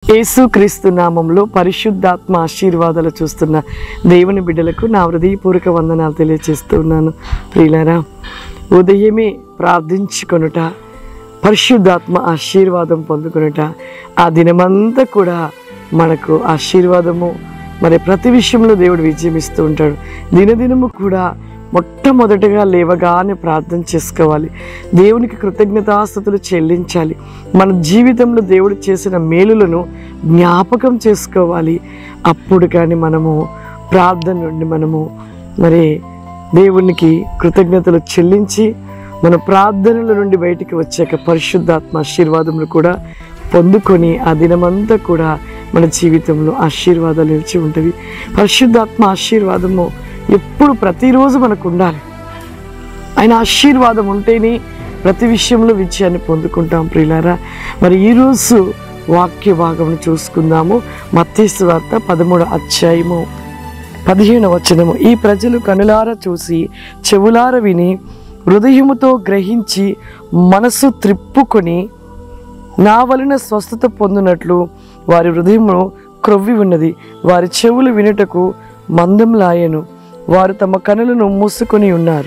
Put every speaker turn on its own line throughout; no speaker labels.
యేసుక్రీస్తు నామంలో పరిశుద్ధాత్మ ఆశీర్వాదాలు చూస్తున్న దేవుని బిడ్డలకు నా హృదయపూర్వక వందనాలు తెలియజేస్తూ ఉన్నాను ప్రియులారా ఉదయమే ప్రార్థించుకొనుట పరిశుద్ధాత్మ ఆశీర్వాదం పొందుకొనుట ఆ దినమంతా కూడా మనకు ఆశీర్వాదము మరి ప్రతి విషయంలో దేవుడు విజయం ఇస్తూ ఉంటాడు దినదినము కూడా మొట్టమొదటగా లేవగానే ప్రార్థన చేసుకోవాలి దేవునికి కృతజ్ఞతాస్థుతులు చెల్లించాలి మన జీవితంలో దేవుడు చేసిన మేలులను జ్ఞాపకం చేసుకోవాలి అప్పుడు కానీ మనము ప్రార్థన నుండి మనము మరి దేవునికి కృతజ్ఞతలు చెల్లించి మన ప్రార్థనల నుండి బయటికి వచ్చాక పరిశుద్ధాత్మ ఆశీర్వాదములు కూడా పొందుకొని ఆ దినమంతా కూడా మన జీవితంలో ఆశీర్వాదాలు నిలిచి ఉంటవి పరిశుద్ధాత్మ ఆశీర్వాదము ఎప్పుడు ప్రతిరోజు మనకు ఉండాలి ఆయన ఆశీర్వాదం ఉంటేనే ప్రతి విషయంలో విజయాన్ని పొందుకుంటాం ప్రియులారా మరి ఈరోజు వాక్య భాగం చూసుకుందాము మత్తీసు వార్త పదమూడు అధ్యాయము పదిహేను వచనము ఈ ప్రజలు కనులార చూసి చెవులార విని హృదయముతో గ్రహించి మనసు త్రిప్పుకొని నా వలన స్వస్థత పొందినట్లు వారి హృదయము క్రొవ్వి ఉన్నది వారి చెవులు వినుటకు మందంలాయను వారు తమ కనులను మూసుకొని ఉన్నారు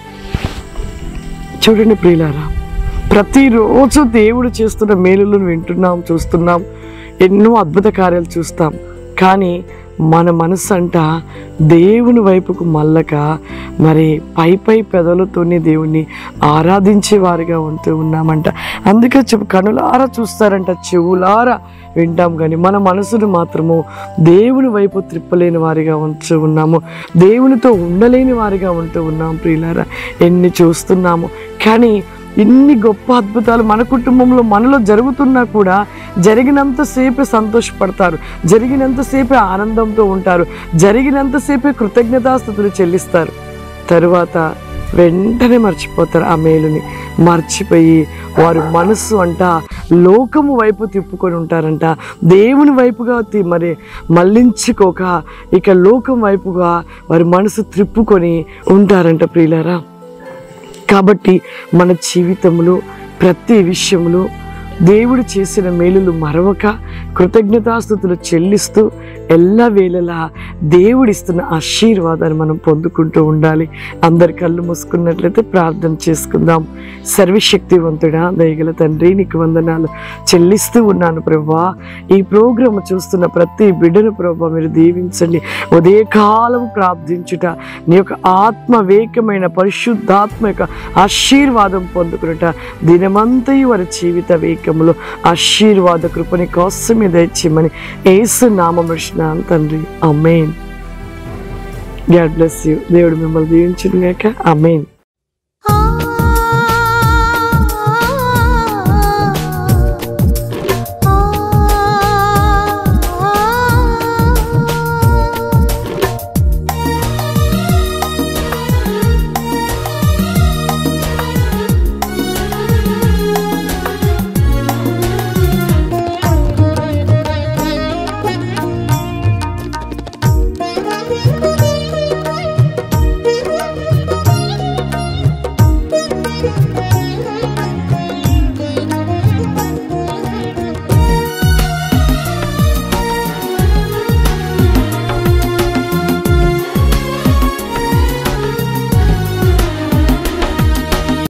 చూడండి ప్రియులారా ప్రతిరోజు దేవుడు చేస్తున్న మేలులను వింటున్నాం చూస్తున్నాం ఎన్నో అద్భుత కార్యాలు చూస్తాం కానీ మన మనసు అంట దేవుని వైపుకు మల్లక మరి పై పై పెదలతోనే దేవుణ్ణి ఆరాధించే వారిగా ఉంటూ ఉన్నామంట అందుకే చెప్పు కనులారా చూస్తారంట చెవులారా వింటాం కానీ మన మనసును మాత్రము దేవుని వైపు త్రిప్పలేని వారిగా ఉంటూ ఉన్నాము దేవునితో ఉండలేని వారిగా ఉంటూ ఉన్నాం ప్రియులారా ఎన్ని చూస్తున్నాము కానీ ఇన్ని గొప్ప అద్భుతాలు మన కుటుంబంలో మనలో జరుగుతున్నా కూడా జరిగినంతసేపే సంతోషపడతారు జరిగినంతసేపే ఆనందంతో ఉంటారు జరిగినంతసేపే కృతజ్ఞతాస్థుతులు చెల్లిస్తారు తరువాత వెంటనే మర్చిపోతారు ఆ మేలుని మర్చిపోయి వారు మనస్సు అంట లోకము వైపు తిప్పుకొని ఉంటారంట దేవుని వైపుగా తి- మరి మళ్ళించుకోక ఇక లోకం వైపుగా వారి మనసు త్రిప్పుకొని ఉంటారంట ప్రియులారా కాబట్టి మన జీవితంలో ప్రతి విషయంలో దేవుడు చేసిన మేలులు మరవక కృతజ్ఞతాస్థుతులు చెల్లిస్తూ ఎల్లవేళలా దేవుడిస్తున్న ఆశీర్వాదాన్ని మనం పొందుకుంటూ ఉండాలి అందరి కళ్ళు మూసుకున్నట్లయితే ప్రార్థన చేసుకుందాం సర్వశక్తివంతుడా దయగల తండ్రి నీకు వందనాలు చెల్లిస్తూ ఉన్నాను ప్రభా ఈ ప్రోగ్రాం చూస్తున్న ప్రతి బిడ్డను ప్రభా మీరు దీవించండి ఉదయకాలం ప్రార్థించుట నీ యొక్క ఆత్మవేకమైన పరిశుద్ధాత్మ యొక్క ఆశీర్వాదం పొందుకునుట దినమంతయు వారి జీవిత వేగంలో ఆశీర్వాద కృపని కోసమే దయచేయమని ఏసు నామృష్ణ తండ్రి అమేన్ గాడ్ బ్లెస్ యూ దేవుడు మిమ్మల్ని దీవించుగాక అమేన్